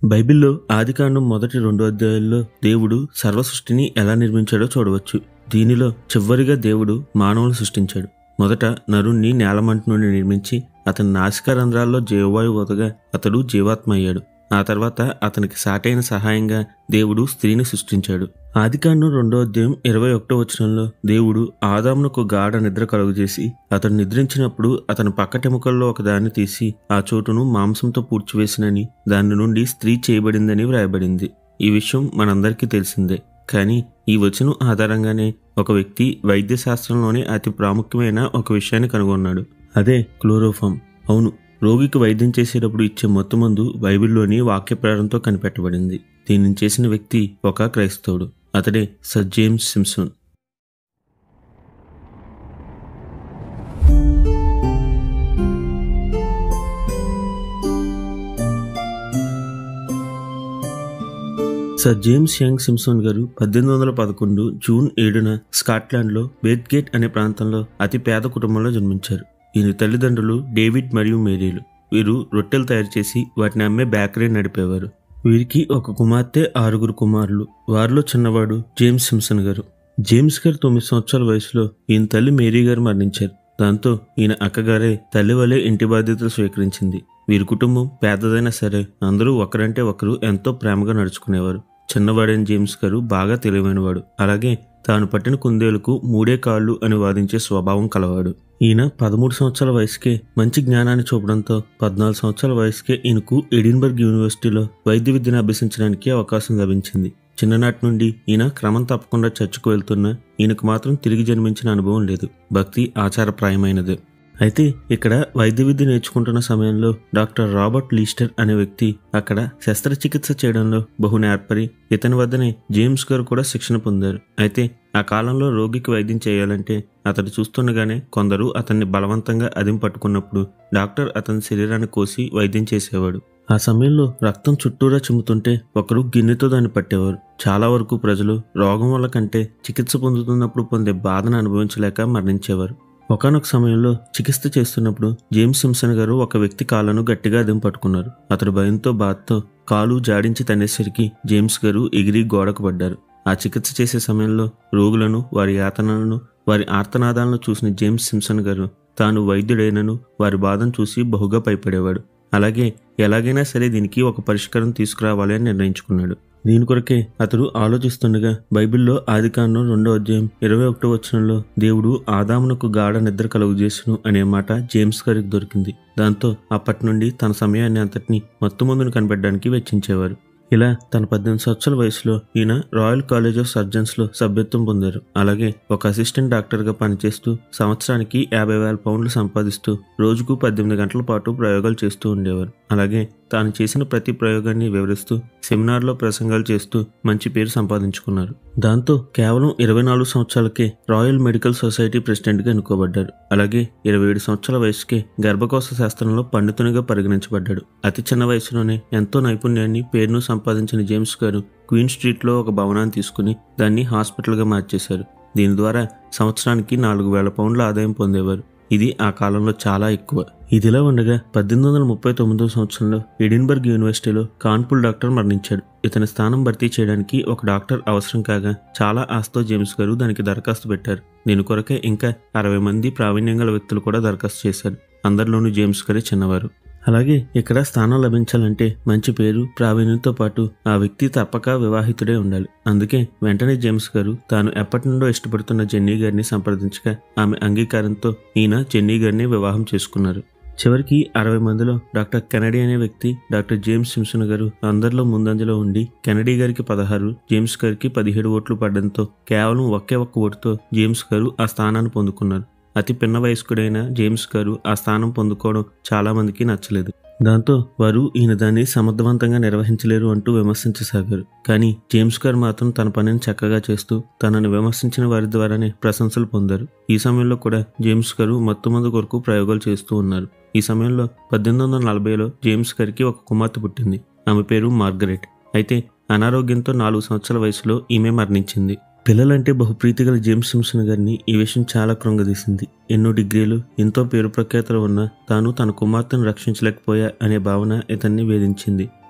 బైబిల్లో ఆదికాండం మొదటి రెండు అధ్యాయాల్లో దేవుడు సర్వ సృష్టిని ఎలా నిర్మించాడో చూడవచ్చు దీనిలో చివరిగా దేవుడు మానవులను సృష్టించాడు మొదట నరుణ్ణి నేలమంటి నుండి నిర్మించి అతని నాసికా రంధ్రాల్లో జీవవాయువు వదగా అతడు జీవాత్మ అయ్యాడు ఆ తర్వాత అతనికి సాటైన సహాయంగా దేవుడు స్త్రీని సృష్టించాడు ఆదికాండం రెండో అధ్యాయం ఇరవై ఒకటో వచనంలో దేవుడు ఆదామునకు గాఢ నిద్ర కలుగజేసి అతడు నిద్రించినప్పుడు అతని పక్కటెముకల్లో ఒక దాన్ని తీసి ఆ చోటును మాంసంతో పూడ్చివేసినని దాని నుండి స్త్రీ చేయబడిందని వ్రాయబడింది ఈ విషయం మనందరికీ తెలిసిందే కానీ ఈ వచనం ఆధారంగానే ఒక వ్యక్తి వైద్య శాస్త్రంలోనే అతి ప్రాముఖ్యమైన ఒక విషయాన్ని కనుగొన్నాడు అదే క్లోరోఫామ్ అవును రోగికి వైద్యం చేసేటప్పుడు ఇచ్చే మొత్తం మందు బైబిల్లోని వాక్య ప్రేరణతో కనిపెట్టబడింది దీనిని చేసిన వ్యక్తి ఒక క్రైస్తవుడు అతడే sir James Simpson sir James Young Simpson గారు పద్దెనిమిది వందల పదకొండు జూన్ ఏడున స్కాట్లాండ్లో బేత్గేట్ అనే ప్రాంతంలో అతి పేద కుటుంబంలో జన్మించారు ఈయన తల్లిదండ్రులు డేవిడ్ మరియు మేరీలు వీరు రొట్టెలు తయారు చేసి వాటిని అమ్మే బేకరీ నడిపేవారు వీరికి ఒక కుమార్తె ఆరుగురు కుమారులు వారిలో చిన్నవాడు జేమ్స్ సిమ్సన్ గారు జేమ్స్ గారు తొమ్మిది సంవత్సరాల వయసులో ఈయన తల్లి మేరీ గారు మరణించారు దాంతో ఈయన అక్కగారే తల్లి వలె ఇంటి బాధ్యతలు స్వీకరించింది వీరి కుటుంబం పేదదైనా సరే అందరూ ఒకరంటే ఒకరు ఎంతో ప్రేమగా నడుచుకునేవారు చిన్నవాడైన జేమ్స్ గారు బాగా తెలివైనవాడు అలాగే తాను పట్టిన కుందేలకు మూడే కాళ్ళు అని వాదించే స్వభావం కలవాడు ఈయన పదమూడు సంవత్సరాల వయసుకే మంచి జ్ఞానాన్ని చూపడంతో పద్నాలుగు సంవత్సరాల వయసుకే ఈయనకు ఎడిన్బర్గ్ యూనివర్సిటీలో వైద్య విద్యను అభ్యసించడానికి అవకాశం లభించింది చిన్ననాటి నుండి ఈయన క్రమం తప్పకుండా చర్చకు వెళ్తున్నా ఈయనకు మాత్రం తిరిగి జన్మించిన అనుభవం లేదు భక్తి ఆచారప్రాయమైనది అయితే ఇక్కడ వైద్య విద్య నేర్చుకుంటున్న సమయంలో డాక్టర్ రాబర్ట్ లీస్టర్ అనే వ్యక్తి అక్కడ శస్త్రచికిత్స చేయడంలో బహు నేర్పరి ఇతని వద్దనే జేమ్స్ గారు కూడా శిక్షణ పొందారు అయితే ఆ కాలంలో రోగికి వైద్యం చేయాలంటే అతడు చూస్తుండగానే కొందరు అతన్ని బలవంతంగా అదిం పట్టుకున్నప్పుడు డాక్టర్ అతని శరీరాన్ని కోసి వైద్యం చేసేవాడు ఆ సమయంలో రక్తం చుట్టూరా చిమ్ముతుంటే ఒకరు గిన్నెతో దాన్ని పట్టేవారు చాలా వరకు ప్రజలు రోగం వల్ల కంటే చికిత్స పొందుతున్నప్పుడు పొందే బాధను అనుభవించలేక మరణించేవారు ఒకనొక సమయంలో చికిత్స చేస్తున్నప్పుడు జేమ్స్ సిమ్సన్ గారు ఒక వ్యక్తి కాళ్ళను గట్టిగా అదిం పట్టుకున్నారు అతడు భయంతో బాధతో కాలు జాడించి తనేసరికి జేమ్స్ గారు ఎగిరి గోడకు పడ్డారు ఆ చికిత్స చేసే సమయంలో రోగులను వారి యాతనలను వారి ఆర్తనాదాలను చూసిన జేమ్స్ సిమ్సన్ గారు తాను వైద్యుడైనను వారి బాధను చూసి బహుగా భయపడేవాడు అలాగే ఎలాగైనా సరే దీనికి ఒక పరిష్కారం తీసుకురావాలి అని నిర్ణయించుకున్నాడు దీని కొరకే అతడు ఆలోచిస్తుండగా బైబిల్లో ఆదికాండం రెండో అధ్యాయం ఇరవై ఒకటో వచనంలో దేవుడు ఆదామునకు గాఢ నిద్ర కలుగజేసును అనే మాట జేమ్స్ గారికి దొరికింది దాంతో అప్పటి నుండి తన సమయాన్ని అంతటిని మత్తుమందును కనిపెట్టడానికి వెచ్చించేవారు ఇలా తన పద్దెనిమిది సంవత్సరాల వయసులో ఈయన రాయల్ కాలేజ్ ఆఫ్ సర్జన్స్ లో సభ్యత్వం పొందారు అలాగే ఒక అసిస్టెంట్ డాక్టర్ గా పనిచేస్తూ సంవత్సరానికి యాభై వేల పౌండ్లు సంపాదిస్తూ రోజుకు పద్దెనిమిది గంటల పాటు ప్రయోగాలు చేస్తూ ఉండేవారు అలాగే తాను చేసిన ప్రతి ప్రయోగాన్ని వివరిస్తూ సెమినార్లో ప్రసంగాలు చేస్తూ మంచి పేరు సంపాదించుకున్నారు దాంతో కేవలం ఇరవై నాలుగు సంవత్సరాలకే రాయల్ మెడికల్ సొసైటీ ప్రెసిడెంట్గా ఎన్నుకోబడ్డారు అలాగే ఇరవై ఏడు సంవత్సరాల వయసుకే గర్భకోశ శాస్త్రంలో పండితునిగా పరిగణించబడ్డాడు అతి చిన్న వయసులోనే ఎంతో నైపుణ్యాన్ని పేరును సంపాదించిన జేమ్స్ గారు క్వీన్ స్ట్రీట్లో ఒక భవనాన్ని తీసుకుని దాన్ని హాస్పిటల్గా మార్చేశారు దీని ద్వారా సంవత్సరానికి నాలుగు వేల పౌండ్ల ఆదాయం పొందేవారు ఇది ఆ కాలంలో చాలా ఎక్కువ ఇదిలా ఉండగా పద్దెనిమిది వందల ముప్పై తొమ్మిదో సంవత్సరంలో ఎడిన్బర్గ్ యూనివర్సిటీలో కాన్పుల్ డాక్టర్ మరణించాడు ఇతని స్థానం భర్తీ చేయడానికి ఒక డాక్టర్ అవసరం కాగా చాలా ఆస్తో జేమ్స్ గారు దానికి దరఖాస్తు పెట్టారు దీని కొరకే ఇంకా అరవై మంది ప్రావీణ్యం గల వ్యక్తులు కూడా దరఖాస్తు చేశారు అందరిలోనూ జేమ్స్ గారే చిన్నవారు అలాగే ఇక్కడ స్థానం లభించాలంటే మంచి పేరు ప్రావీణ్యంతో పాటు ఆ వ్యక్తి తప్పక వివాహితుడే ఉండాలి అందుకే వెంటనే జేమ్స్ గారు తాను ఎప్పటి నుండో ఇష్టపడుతున్న జెన్నీ గారిని సంప్రదించగా ఆమె అంగీకారంతో ఈయన జెన్నీ గారిని వివాహం చేసుకున్నారు చివరికి అరవై మందిలో డాక్టర్ కెనడీ అనే వ్యక్తి డాక్టర్ జేమ్స్ సిమ్సన్ గారు అందరిలో ముందంజలో ఉండి కెనడీ గారికి పదహారు జేమ్స్ గారికి పదిహేడు ఓట్లు పడడంతో కేవలం ఒకే ఒక్క ఓటుతో జేమ్స్ గారు ఆ స్థానాన్ని పొందుకున్నారు అతి పిన్న వయస్కుడైన జేమ్స్ గారు ఆ స్థానం పొందుకోవడం చాలా మందికి నచ్చలేదు దాంతో వారు ఈయన దాన్ని సమర్థవంతంగా నిర్వహించలేరు అంటూ విమర్శించసాగారు కానీ జేమ్స్ గారు మాత్రం తన పనిని చక్కగా చేస్తూ తనను విమర్శించిన వారి ద్వారానే ప్రశంసలు పొందారు ఈ సమయంలో కూడా జేమ్స్ గారు మత్తుమందు కొరకు ప్రయోగాలు చేస్తూ ఉన్నారు ఈ సమయంలో పద్దెనిమిది వందల నలభైలో జేమ్స్ గారికి ఒక కుమార్తె పుట్టింది ఆమె పేరు మార్గరెట్ అయితే అనారోగ్యంతో నాలుగు సంవత్సరాల వయసులో ఈమె మరణించింది పిల్లలంటే బహుప్రీతి గల జేమ్స్ సిమ్సన్ గారిని ఈ విషయం చాలా కృంగదీసింది ఎన్నో డిగ్రీలు ఎంతో పేరు ప్రఖ్యాతలు ఉన్న తాను తన కుమార్తెను రక్షించలేకపోయా అనే భావన ఇతన్ని వేధించింది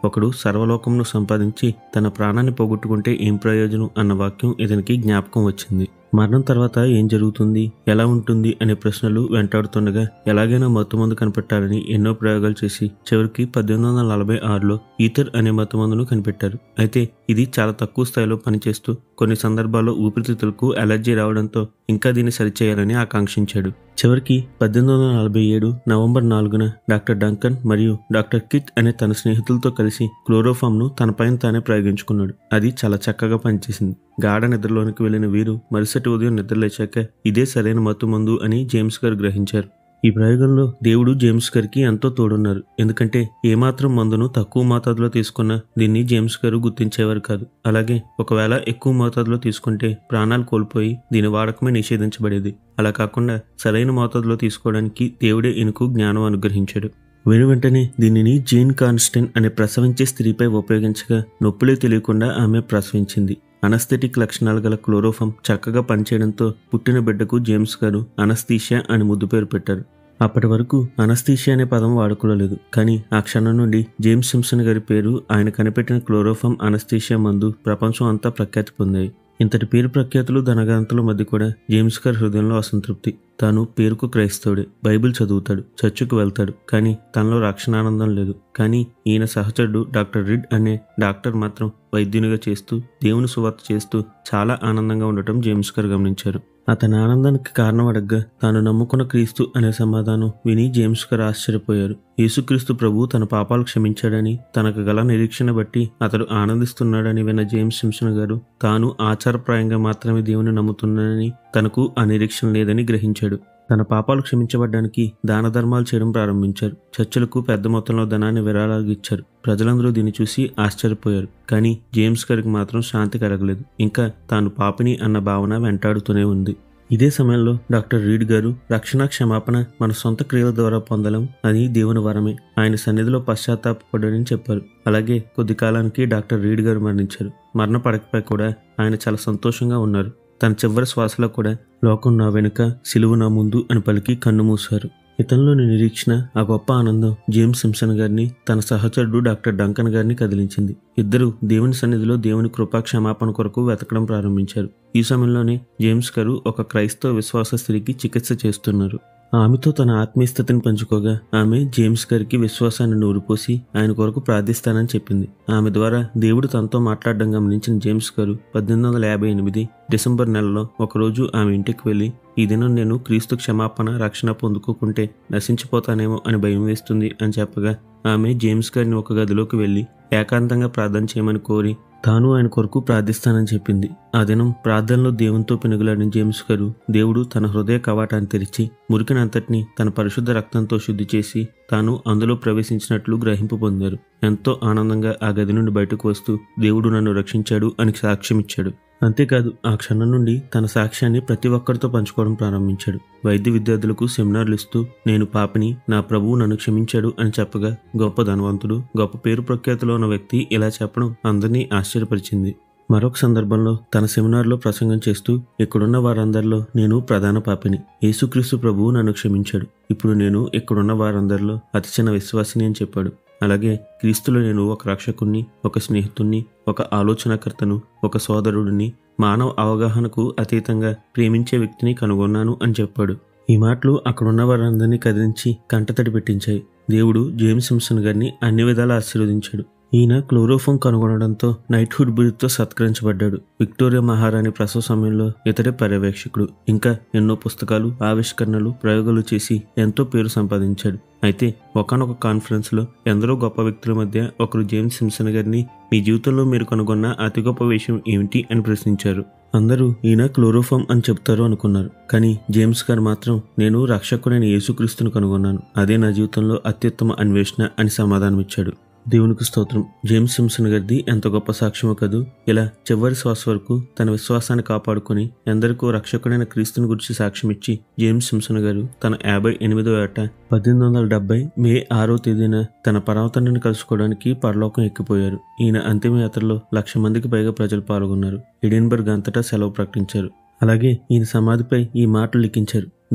ఒకడు సర్వలోకమును సంపాదించి తన ప్రాణాన్ని పోగొట్టుకుంటే ఏం ప్రయోజనం అన్న వాక్యం ఇతనికి జ్ఞాపకం వచ్చింది మరణం తర్వాత ఏం జరుగుతుంది ఎలా ఉంటుంది అనే ప్రశ్నలు వెంటాడుతుండగా ఎలాగైనా మత్తుమందు కనిపెట్టాలని ఎన్నో ప్రయోగాలు చేసి చివరికి పద్దెనిమిది వందల నలభై ఆరులో ఈథర్ అనే మత్తుమందును కనిపెట్టారు అయితే ఇది చాలా తక్కువ స్థాయిలో పనిచేస్తూ కొన్ని సందర్భాల్లో ఊపిరితిత్తులకు అలర్జీ రావడంతో ఇంకా దీన్ని సరిచేయాలని ఆకాంక్షించాడు చివరికి పద్దెనిమిది వందల నలభై ఏడు నవంబర్ నాలుగున డాక్టర్ డంకన్ మరియు డాక్టర్ కిట్ అనే తన స్నేహితులతో కలిసి క్లోరోఫామ్ను తనపైన తానే ప్రయోగించుకున్నాడు అది చాలా చక్కగా పనిచేసింది గాఢ నిద్రలోనికి వెళ్లిన వీరు మరుసటి ఉదయం నిద్రలేచాక ఇదే సరైన మత్తు మందు అని జేమ్స్ గారు గ్రహించారు ఈ ప్రయోగంలో దేవుడు జేమ్స్ గారికి ఎంతో తోడున్నారు ఎందుకంటే ఏమాత్రం మందును తక్కువ మోతాదులో తీసుకున్నా దీన్ని జేమ్స్ గారు గుర్తించేవారు కాదు అలాగే ఒకవేళ ఎక్కువ మోతాదులో తీసుకుంటే ప్రాణాలు కోల్పోయి దీని వాడకమే నిషేధించబడేది అలా కాకుండా సరైన మోతాదులో తీసుకోవడానికి దేవుడే ఈయనకు జ్ఞానం అనుగ్రహించాడు వెను వెంటనే దీనిని జీన్ కాన్స్టెన్ అనే ప్రసవించే స్త్రీపై ఉపయోగించగా నొప్పులే తెలియకుండా ఆమె ప్రసవించింది అనస్థెటిక్ లక్షణాలు గల క్లోరోఫామ్ చక్కగా పనిచేయడంతో పుట్టిన బిడ్డకు జేమ్స్ గారు అనస్థీషియా అని ముద్దు పేరు పెట్టారు అప్పటి వరకు అనస్థీషియా అనే పదం వాడుకోలేదు కానీ ఆ క్షణం నుండి జేమ్స్ సిమ్సన్ గారి పేరు ఆయన కనిపెట్టిన క్లోరోఫామ్ అనస్థీషియా మందు ప్రపంచం అంతా ప్రఖ్యాతి పొందాయి ఇంతటి పేరు ప్రఖ్యాతులు ధనగాంతుల మధ్య కూడా జేమ్స్ గారి హృదయంలో అసంతృప్తి తాను పేరుకు క్రైస్తవుడే బైబిల్ చదువుతాడు చర్చికి వెళ్తాడు కానీ తనలో రక్షణానందం లేదు కానీ ఈయన సహచరుడు డాక్టర్ రిడ్ అనే డాక్టర్ మాత్రం వైద్యునిగా చేస్తూ దేవుని సువార్త చేస్తూ చాలా ఆనందంగా ఉండటం జేమ్స్ గారు గమనించారు అతని ఆనందానికి కారణం అడగ్గా తాను నమ్ముకున్న క్రీస్తు అనే సమాధానం విని జేమ్స్ గారు ఆశ్చర్యపోయారు యేసుక్రీస్తు ప్రభు తన పాపాలు క్షమించాడని తనకు గల నిరీక్షణ బట్టి అతడు ఆనందిస్తున్నాడని విన్న జేమ్స్ సిమ్సన్ గారు తాను ఆచారప్రాయంగా మాత్రమే దేవుని నమ్ముతున్నానని తనకు ఆ నిరీక్షణ లేదని గ్రహించాడు తన పాపాలు క్షమించబడ్డానికి దాన ధర్మాలు చేయడం ప్రారంభించారు చర్చలకు పెద్ద మొత్తంలో ధనాన్ని విరాళాలు ఇచ్చారు ప్రజలందరూ దీన్ని చూసి ఆశ్చర్యపోయారు కానీ జేమ్స్ గారికి మాత్రం శాంతి కలగలేదు ఇంకా తాను పాపిని అన్న భావన వెంటాడుతూనే ఉంది ఇదే సమయంలో డాక్టర్ రీడ్ గారు రక్షణ క్షమాపణ మన సొంత క్రియల ద్వారా పొందడం అది దేవుని వరమే ఆయన సన్నిధిలో పశ్చాత్తాపడని చెప్పారు అలాగే కొద్ది కాలానికి డాక్టర్ రీడ్ గారు మరణించారు మరణ పడకపై కూడా ఆయన చాలా సంతోషంగా ఉన్నారు తన చివరి శ్వాసలో కూడా లోకం నా వెనుక సిలువు నా ముందు అని పలికి కన్ను మూశారు ఇతనిలోని నిరీక్షణ ఆ గొప్ప ఆనందం జేమ్స్ సిమ్సన్ గారిని తన సహచరుడు డాక్టర్ డంకన్ గారిని కదిలించింది ఇద్దరు దేవుని సన్నిధిలో దేవుని కృపా క్షమాపణ కొరకు వెతకడం ప్రారంభించారు ఈ సమయంలోనే జేమ్స్ గారు ఒక క్రైస్తవ విశ్వాస స్త్రీకి చికిత్స చేస్తున్నారు ఆమెతో తన ఆత్మీయస్థితిని పంచుకోగా ఆమె జేమ్స్ గారికి విశ్వాసాన్ని నూరిపోసి ఆయన కొరకు ప్రార్థిస్తానని చెప్పింది ఆమె ద్వారా దేవుడు తనతో మాట్లాడడం గమనించిన జేమ్స్ గారు పద్దెనిమిది వందల యాభై ఎనిమిది డిసెంబర్ నెలలో ఒకరోజు ఆమె ఇంటికి వెళ్ళి ఈ దినం నేను క్రీస్తు క్షమాపణ రక్షణ పొందుకోకుంటే నశించిపోతానేమో అని భయం వేస్తుంది అని చెప్పగా ఆమె జేమ్స్ గారిని ఒక గదిలోకి వెళ్ళి ఏకాంతంగా ప్రార్థన చేయమని కోరి తాను ఆయన కొరకు ప్రార్థిస్తానని చెప్పింది ఆ దినం ప్రార్థనలో దేవునితో పెనుగులాడిన జేమ్స్ గారు దేవుడు తన హృదయ కవాటాన్ని తెరిచి మురికినంతటిని తన పరిశుద్ధ రక్తంతో శుద్ధి చేసి తాను అందులో ప్రవేశించినట్లు గ్రహింపు పొందారు ఎంతో ఆనందంగా ఆ గది నుండి బయటకు వస్తూ దేవుడు నన్ను రక్షించాడు అని సాక్ష్యమిచ్చాడు అంతేకాదు ఆ క్షణం నుండి తన సాక్ష్యాన్ని ప్రతి ఒక్కరితో పంచుకోవడం ప్రారంభించాడు వైద్య విద్యార్థులకు సెమినార్లు ఇస్తూ నేను పాపిని నా ప్రభువు నన్ను క్షమించాడు అని చెప్పగా గొప్ప ధనవంతుడు గొప్ప పేరు ప్రఖ్యాతిలో ఉన్న వ్యక్తి ఇలా చెప్పడం అందరినీ ఆశ్చర్యపరిచింది మరొక సందర్భంలో తన సెమినార్లో ప్రసంగం చేస్తూ ఇక్కడున్న వారందరిలో నేను ప్రధాన పాపిని యేసుక్రీస్తు ప్రభువు నన్ను క్షమించాడు ఇప్పుడు నేను ఇక్కడున్న వారందరిలో అతి చిన్న విశ్వాసిని అని చెప్పాడు అలాగే క్రీస్తులో నేను ఒక రక్షకుణ్ణి ఒక స్నేహితుణ్ణి ఒక ఆలోచనకర్తను ఒక సోదరుడిని మానవ అవగాహనకు అతీతంగా ప్రేమించే వ్యక్తిని కనుగొన్నాను అని చెప్పాడు ఈ మాటలు అక్కడున్న వారందరినీ కదిలించి కంటతడి పెట్టించాయి దేవుడు జేమ్స్ సింప్సన్ గారిని అన్ని విధాలా ఆశీర్వదించాడు ఈయన క్లోరోఫోమ్ కనుగొనడంతో నైట్హుడ్ బిరుదుతో సత్కరించబడ్డాడు విక్టోరియా మహారాణి ప్రసవ సమయంలో ఇతడే పర్యవేక్షకుడు ఇంకా ఎన్నో పుస్తకాలు ఆవిష్కరణలు ప్రయోగాలు చేసి ఎంతో పేరు సంపాదించాడు అయితే ఒకనొక కాన్ఫరెన్స్లో ఎందరో గొప్ప వ్యక్తుల మధ్య ఒకరు జేమ్స్ సింప్సన్ గారిని మీ జీవితంలో మీరు కనుగొన్న అతి గొప్ప విషయం ఏమిటి అని ప్రశ్నించారు అందరూ ఈయన క్లోరోఫామ్ అని చెప్తారు అనుకున్నారు కానీ జేమ్స్ గారు మాత్రం నేను రక్షకుడైన యేసుక్రీస్తును కనుగొన్నాను అదే నా జీవితంలో అత్యుత్తమ అన్వేషణ అని సమాధానమిచ్చాడు దేవునికి స్తోత్రం జేమ్స్ సిమ్సన్ గారిది ఎంత గొప్ప సాక్ష్యమో కదూ ఇలా చివరి శ్వాస వరకు తన విశ్వాసాన్ని కాపాడుకొని ఎందరికో రక్షకుడైన క్రీస్తుని గురించి సాక్ష్యం ఇచ్చి జేమ్స్ సిమ్సన్ గారు తన యాభై ఎనిమిదో ఏట పద్దెనిమిది వందల డెబ్బై మే ఆరో తేదీన తన పర్వతాన్ని కలుసుకోవడానికి పరలోకం ఎక్కిపోయారు ఈయన అంతిమయాత్రలో లక్ష మందికి పైగా ప్రజలు పాల్గొన్నారు ఎడిన్బర్గ్ అంతటా సెలవు ప్రకటించారు అలాగే ఈయన సమాధిపై ఈ మాటలు లిఖించారు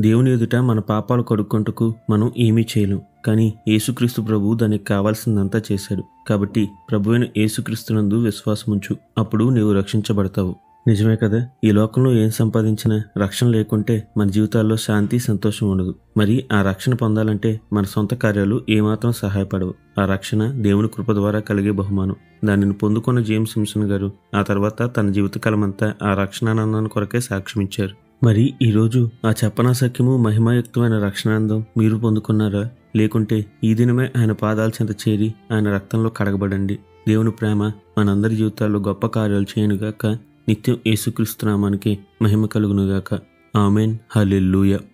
దేవుని ఎదుట మన పాపాలు కడుక్కొంటకు మనం ఏమీ చేయలేం కానీ యేసుక్రీస్తు ప్రభు దానికి కావాల్సిందంతా చేశాడు కాబట్టి ప్రభువైన యేసుక్రీస్తునందు విశ్వాసముంచు అప్పుడు నీవు రక్షించబడతావు నిజమే కదా ఈ లోకంలో ఏం సంపాదించినా రక్షణ లేకుంటే మన జీవితాల్లో శాంతి సంతోషం ఉండదు మరి ఆ రక్షణ పొందాలంటే మన సొంత కార్యాలు ఏమాత్రం సహాయపడవు ఆ రక్షణ దేవుని కృప ద్వారా కలిగే బహుమానం దానిని పొందుకున్న జేమ్స్ సింప్సన్ గారు ఆ తర్వాత తన జీవితకాలమంతా ఆ రక్షణానందాన్ని కొరకే సాక్ష్యమిచ్చారు మరి ఈరోజు ఆ చెప్పనాసక్యము మహిమాయుక్తమైన రక్షణానందం మీరు పొందుకున్నారా లేకుంటే ఈ దినమే ఆయన పాదాల చెంత చేరి ఆయన రక్తంలో కడగబడండి దేవుని ప్రేమ మనందరి జీవితాల్లో గొప్ప కార్యాలు చేయనుగాక నిత్యం యేసుక్రీస్తునామానికి మహిమ కలుగునుగాక ఆమెన్ హల్లెలూయా